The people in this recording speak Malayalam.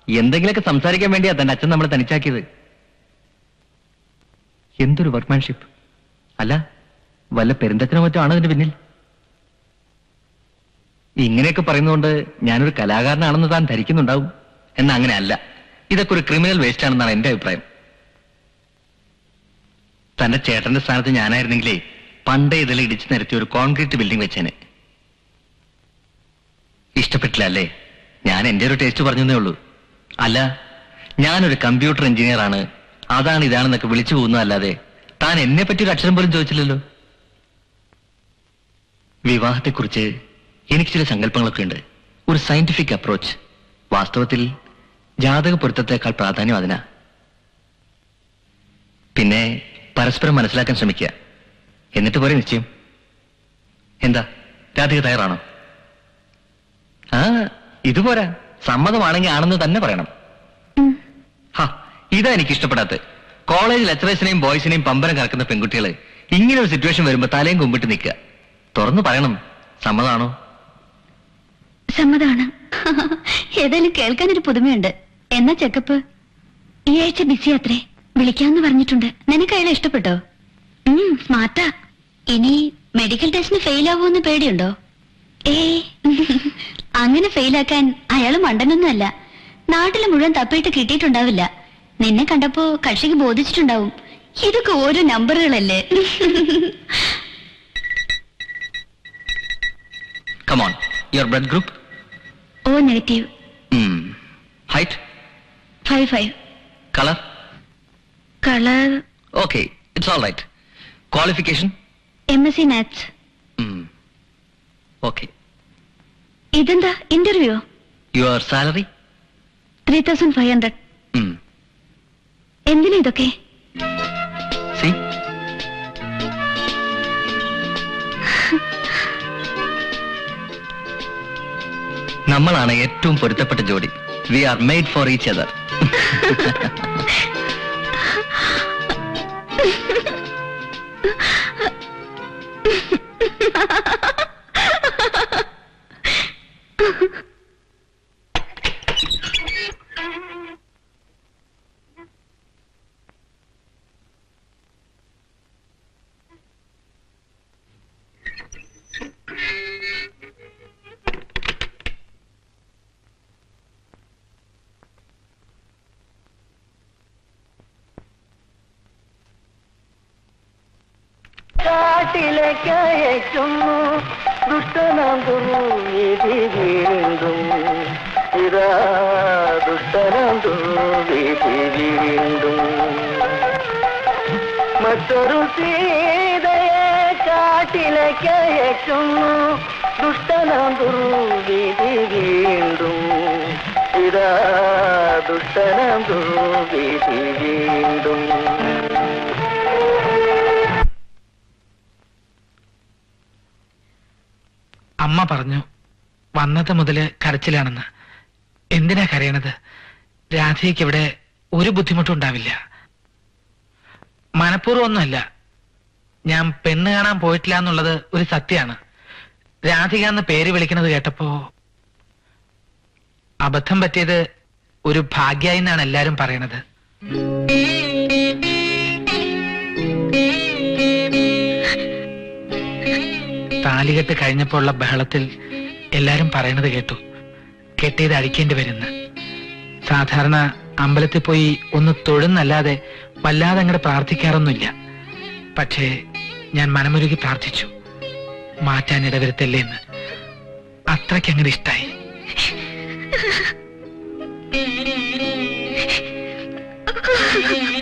എന്തെങ്കിലുമൊക്കെ സംസാരിക്കാൻ വേണ്ടിയാ തന്റെ അച്ഛൻ നമ്മളെ തനിച്ചാക്കിയത് എന്തൊരു വർക്ക്മാൻഷിപ്പ് അല്ല വല്ല പെരുന്തച്ഛനോ മറ്റോ ആണോ ഇതിന്റെ പിന്നിൽ ഇങ്ങനെയൊക്കെ പറയുന്നതുകൊണ്ട് ഞാനൊരു കലാകാരനാണെന്ന് താൻ ധരിക്കുന്നുണ്ടാവും എന്നാ അങ്ങനെ അല്ല ഇതൊക്കെ ഒരു ക്രിമിനൽ വേസ്റ്റ് ആണെന്നാണ് എന്റെ അഭിപ്രായം തന്റെ ചേട്ടന്റെ സ്ഥാനത്ത് ഞാനായിരുന്നെങ്കിലേ പണ്ടേ ഇതിൽ ഇടിച്ചു നിരത്തിയ ഒരു കോൺക്രീറ്റ് ബിൽഡിംഗ് വെച്ചേനെ ഇഷ്ടപ്പെട്ടില്ല അല്ലേ ഞാൻ എന്റെ ഒരു ടേസ്റ്റ് പറഞ്ഞതേ ഉള്ളൂ അല്ല ഞാനൊരു കമ്പ്യൂട്ടർ എഞ്ചിനീയർ ആണ് അതാണ് ഇതാണെന്നൊക്കെ വിളിച്ചു പോകുന്നതല്ലാതെ താൻ എന്നെ പറ്റി ഒരു അക്ഷരം പോലും ചോദിച്ചില്ലല്ലോ വിവാഹത്തെക്കുറിച്ച് എനിക്ക് ചില സങ്കല്പങ്ങളൊക്കെ ഉണ്ട് ഒരു സയന്റിഫിക് അപ്രോച്ച് വാസ്തവത്തിൽ ജാതക പൊരുത്തത്തെക്കാൾ പ്രാധാന്യം അതിനാ പിന്നെ പരസ്പരം മനസ്സിലാക്കാൻ ശ്രമിക്കുക എന്നിട്ട് പോരെ നിശ്ചയം എന്താ രാധിക തയ്യാറാണോ ആ ഇതുപോരാ സമ്മതമാണെങ്കിൽ ആണെന്ന് തന്നെ പറയണം ഹാ ഇതാ എനിക്ക് ഇഷ്ടപ്പെടാത്ത കോളേജ് ലെക്ചറേഴ്സിനെയും ബോയ്സിനെയും പമ്പരം കറക്കുന്ന പെൺകുട്ടികള് ഇങ്ങനെ ഒരു സിറ്റുവേഷൻ വരുമ്പോ തലയും കുമ്പിട്ട് നിൽക്കുക തുറന്നു പറയണം സമ്മതാണോ സമ്മതാണ് ഏതായാലും കേൾക്കാനൊരു പുതുമയുണ്ട് എന്നാ ചെക്കപ്പ് ഈ ആഴ്ച ബിസി അത്രേ വിളിക്കാന്ന് പറഞ്ഞിട്ടുണ്ട് നിനക്ക് അയാളെ ഇഷ്ടപ്പെട്ടോ ഉം സ്മാർട്ടാ ഇനി മെഡിക്കൽ ടെസ്റ്റിന് ഫെയിൽ ആവുമെന്ന് പേടിയുണ്ടോ ഏ അങ്ങനെ ഫെയിലാക്കാൻ അയാൾ മണ്ടനൊന്നുമല്ല നാട്ടിൽ മുഴുവൻ തപ്പിയിട്ട് കിട്ടിയിട്ടുണ്ടാവില്ല നിന്നെ കണ്ടപ്പോ കക്ഷിക്ക് ബോധിച്ചിട്ടുണ്ടാവും ഇതൊക്കെ ഓരോ നമ്പറുകളല്ലേ come on your blood group O negative height five five colour colour okay it's all right qualification M S C maths okay ഇതെന്താ interview your salary three thousand five hundred എന്തിനാ ഇതൊക്കെ സി നമ്മളാണ് ഏറ്റവും പൊരുത്തപ്പെട്ട ജോഡി we are made for each other കാട്ടിലേക്ക് അയക്കുന്നു ദുഷ്ടനാം ദുർവിധി വീണ്ടും ഇതാ ദുഷ്ടനാം ദുർവിധി വീണ്ടും മറ്റൊരു സീതയെ കാട്ടിലേക്ക് അയക്കുന്നു ദുഷ്ടനാം ദുർവിധി വീണ്ടും ഇതാ ദുഷ്ടനാം ദുർവിധി വീണ്ടും അമ്മ പറഞ്ഞു വന്നത് മുതല് കരച്ചിലാണെന്ന് എന്തിനാ കരയണത് രാധയ്ക്ക് ഇവിടെ ഒരു ബുദ്ധിമുട്ടും ഉണ്ടാവില്ല മനഃപൂർവ്വം ഒന്നുമല്ല ഞാൻ പെണ്ണ് കാണാൻ പോയിട്ടില്ല എന്നുള്ളത് ഒരു സത്യമാണ് രാധിക എന്ന് പേര് വിളിക്കുന്നത് കേട്ടപ്പോ അബദ്ധം പറ്റിയത് ഒരു ഭാഗ്യായി എന്നാണ് എല്ലാരും പറയണത് താലികെട്ട് കഴിഞ്ഞപ്പോ ഉള്ള ബഹളത്തിൽ എല്ലാരും പറയണത് കേട്ടു കെട്ടിയത് അഴിക്കേണ്ടി വരുന്ന് സാധാരണ അമ്പലത്തിൽ പോയി ഒന്ന് തൊഴുന്നല്ലാതെ വല്ലാതെ അങ്ങോട്ട് പ്രാർത്ഥിക്കാറൊന്നുമില്ല പക്ഷേ ഞാൻ മനമുരുകി പ്രാർത്ഥിച്ചു മാറ്റാൻ ഇടവരുത്തല്ലേ എന്ന് അത്രയ്ക്ക് അങ്ങോട്ട് ഇഷ്ടായി ആ